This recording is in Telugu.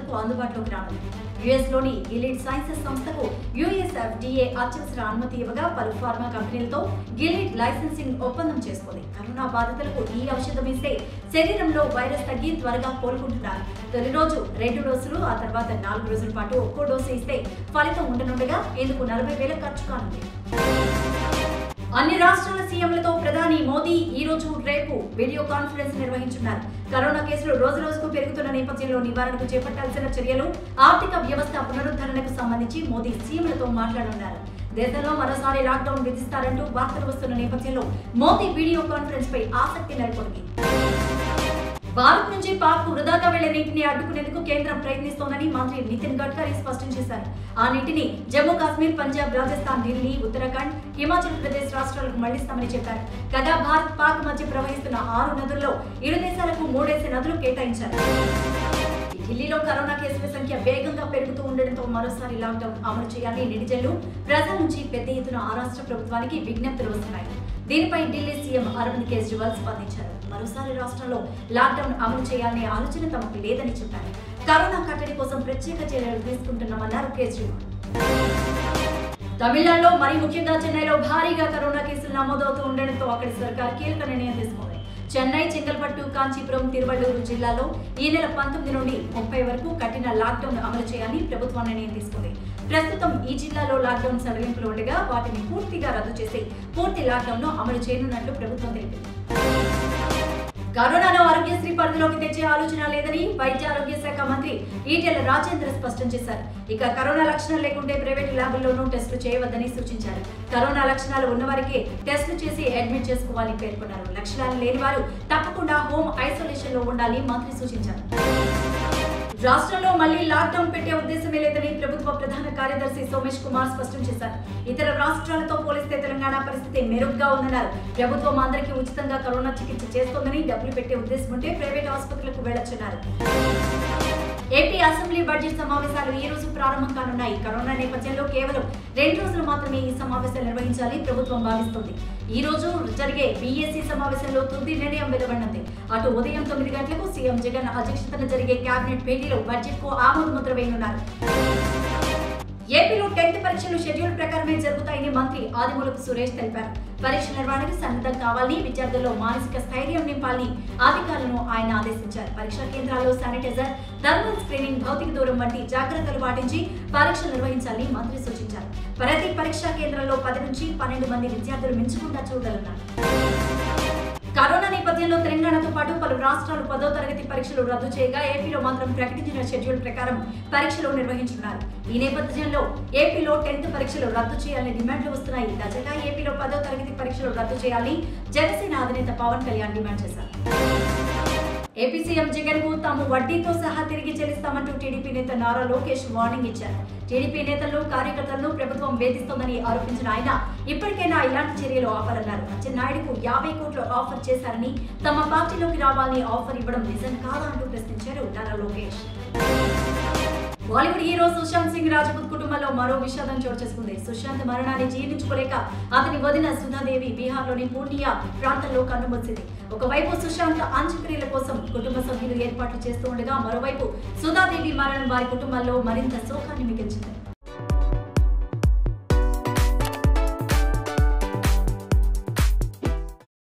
భారత్ కు అందుబాటులోకి రానుంది యుఎస్ లోని గిలీడ్ సైన్సెస్ సంస్థకు యుఎస్ ఎఫ్డిఏ అత్యవసర అనుమతి ఇవ్వగా పలు ఫార్మా కంపెనీలతో గిలీడ్ లైసెన్సింగ్ ఒప్పందం చేసుకుంది కరోనా బాధితులకు ఈ ఔషధం ఇస్తే శరీరంలో వైరస్ తగ్గి త్వరగా కోలుకుంటున్నారు తొలి రోజు రెండు డోసులు ఆ తర్వాత నాలుగు రోజుల పాటు ఒక్కో డోసు ఇస్తే ఫలితం ఉండనుండగా ఇందుకు నలభై వేల ఖర్చు కానుంది అన్ని రాష్ట్రాల సీఎంలతో ప్రధాని మోదీ ఈ రోజు రేపు వీడియో కాన్ఫరెన్స్ నిర్వహించున్నారు కరోనా కేసులు రోజు రోజుకు పెరుగుతున్న నేపథ్యంలో నివారణకు చేపట్టాల్సిన చర్యలు ఆర్థిక వ్యవస్థ పునరుద్ధరణకు సంబంధించి మోదీ సీఎంలతో మాట్లాడనున్నారు దేశంలో మరోసారి లాక్డౌన్ విధిస్తారంటూ వార్తలు వస్తున్న నేపథ్యంలో మోదీ వీడియో కాన్ఫరెన్స్ పై ఆసక్తి నెలకొంది భారత్ నుంచి పాక్ వృధాగా వెళ్లే నీటిని అడ్డుకునేందుకు కేంద్రం ప్రయత్నిస్తోందని మంత్రి నితిన్ గడ్కరీ స్పష్టం చేశారు ఆ నీటిని జమ్మూ కాశ్మీర్ పంజాబ్ రాజస్థాన్ ఢిల్లీ ఉత్తరాఖండ్ హిమాచల్ ప్రదేశ్ రాష్ట్రాలకు మళ్లిస్తామని చెప్పారు కాగా భారత్ పాక్ మధ్య ప్రవహిస్తున్న ఆరు నదుల్లో ఇరు దేశాలకు మూడేసి నదులు కేటాయించారు ఢిల్లీలో కరోనా కేసుల సంఖ్య వేగంగా పెరుగుతూ ఉండడంతో మరోసారి లాక్డౌన్ అమలు చేయాలని నెటిజన్లు ప్రజల నుంచి పెద్ద ఎత్తున ఆ రాష్ట్ర ప్రభుత్వానికి విజ్ఞప్తులు వస్తున్నాయి దీనిపై ఢిల్లీ సీఎం అరవింద్ కేజ్రీవాల్ స్పందించారు మరోసారి రాష్ట్రంలో లాక్డౌన్ అమలు చేయాలనే ఆలోచన తమకు లేదని చెప్పారు కరోనా కట్టడి కోసం ప్రత్యేక చర్యలు తీసుకుంటున్నామన్నారు కేజ్రీవాల్ తమిళనాడులో మరి ముఖ్యంగా చెన్నైలో భారీగా కరోనా కేసులు నమోదవుతూ ఉండడంతో అక్కడి సర్కార్ కీలక నిర్ణయం తీసుకుంది చెన్నై చెంగల్పట్టు కాంచీపురం తిరువள்ளూరు జిల్లాలో ఈ నెల పంతొమ్మిది నుండి ముప్పై వరకు కఠిన లాక్డౌన్ అమలు చేయాలని ప్రభుత్వం నిర్ణయం తీసుకుంది ప్రస్తుతం ఈ జిల్లాలో లాక్డౌన్ సడలింపులు ఉండగా వాటిని పూర్తిగా రద్దు చేసి పూర్తి లాక్డౌన్ ను అమలు చేయనున్నట్లు ప్రభుత్వం తెలిపింది కరోనాను ఆరోగ్యశ్రీ పరిధిలోకి తెచ్చే ఆలోచన లేదని వైద్య ఆరోగ్య శాఖ మంత్రి ఈటెల రాజేంద్ర స్పష్టం చేశారు ఇక కరోనా లక్షణాలు లేకుంటే ప్రైవేట్ ల్యాబుల్లోనూ టెస్టులు చేయవద్దని సూచించారు కరోనా లక్షణాలు ఉన్నవారికి టెస్టులు చేసి అడ్మిట్ చేసుకోవాలని పేర్కొన్నారు లక్షణాలు లేని వారు తప్పకుండా హోమ్ ఐసోలేషన్ లో ఉండాలి మంత్రి సూచించారు రాష్ట్రంలో మళ్లీ లాక్డౌన్ పెట్టే ఉద్దేశమే లేదని ప్రభుత్వ ప్రధాన కార్యదర్శి సోమేష్ కుమార్ స్పష్టం చేశారు ఇతర రాష్ట్రాలతో పోలిస్తే తెలంగాణ పరిస్థితి మెరుగ్గా ఉందన్నారు ప్రభుత్వం అందరికీ ఉచితంగా కరోనా చికిత్స చేస్తోందని డబ్బులు పెట్టే ఉద్దేశం ఉంటే ప్రైవేట్ ఆసుపత్రులకు వెళ్లొచ్చన్నారు ఏపీ అసెంబ్లీ బడ్జెట్ సమావేశాలు ఈ రోజు ప్రారంభం కానున్నాయి కరోనా నేపథ్యంలో కేవలం రెండు రోజులు మాత్రమే ఈ సమావేశాలు నిర్వహించాలి ప్రభుత్వం భావిస్తోంది ఈ రోజు జరిగే బీఎస్సీ సమావేశంలో తుది నిర్ణయం వెలువడనుంది అటు ఉదయం తొమ్మిది గంటలకు సీఎం జగన్ అధ్యక్షతన జరిగే కేబినెట్ భేటీలో బడ్జెట్ కు ఆమోద ముద్ర వేయనున్నారు ఏపీలో టెన్త్ పరీక్షలు షెడ్యూల్ ప్రకారమే జరుగుతాయని మంత్రి ఆదిమూలపు సురేష్ తెలిపారు పరీక్ష నిర్వహణకు సన్నద్ధం కావాలని విద్యార్థుల్లో మానసిక స్థైర్యం నింపాలని అధికారులను ఆయన ఆదేశించారు పరీక్షా కేంద్రాల్లో శానిటైజర్ థర్మల్ స్క్రీనింగ్ భౌతిక దూరం వంటి జాగ్రత్తలు పాటించి పరీక్షలు నిర్వహించాలని మంత్రి సూచించారు ప్రతి పరీక్షా కేంద్రంలో పది నుంచి పన్నెండు మంది విద్యార్థులు మించకుండా చూడాలన్నారు కరోనా నేపథ్యంలో తెలంగాణతో పాటు పలు రాష్ట్రాలు పదో తరగతి పరీక్షలు రద్దు చేయగా ఏపీలో మాత్రం ప్రకటించిన షెడ్యూల్ ప్రకారం పరీక్షలు నిర్వహించున్నారు ఈ నేపథ్యంలో ఏపీలో టెన్త్ పరీక్షలు రద్దు చేయాలని డిమాండ్లు వస్తున్నాయి తాజాగా ఏపీలో పదో తరగతి పరీక్షలు రద్దు చేయాలని జనసేన అధినేత పవన్ కళ్యాణ్ డిమాండ్ చేశారు ఏపీ సీఎం జగన్ కు తాము వడ్డీతో సహా తిరిగి చెల్లిస్తామంటూ టీడీపీ నేత నారా లోకేష్ వార్నింగ్ ఇచ్చారు టీడీపీ నేతలు కార్యకర్తలను ప్రభుత్వం వేధిస్తోందని ఆరోపించిన ఆయన ఇప్పటికైనా ఇలాంటి చర్యలు ఆపాలన్నారు అచ్చెన్నాయుడుకు యాభై కోట్ల ఆఫర్ చేశారని తమ పార్టీలోకి రావాలని ఆఫర్ ఇవ్వడం నిజం కాదా అంటూ ప్రశ్నించారు నారా లోకేష్ బాలీవుడ్ హీరో సుశాంత్ సింగ్ రాజ్పూత్ కుటుంబంలో మరో విషాదం చోటు చేసుకుంది సుశాంత్ మరణాన్ని జీర్ణించుకోలేక అతని వదిన సుధాదేవి బీహార్లోని పూర్ణియా ప్రాంతంలో కన్నుమూసింది ఒకవైపు సుశాంత్ అంత్యక్రియల కోసం కుటుంబ సభ్యులు ఏర్పాట్లు చేస్తూ ఉండగా మరోవైపు సుధాదేవి మరణం వారి కుటుంబంలో మరింత శోకాన్ని మిగిల్చింది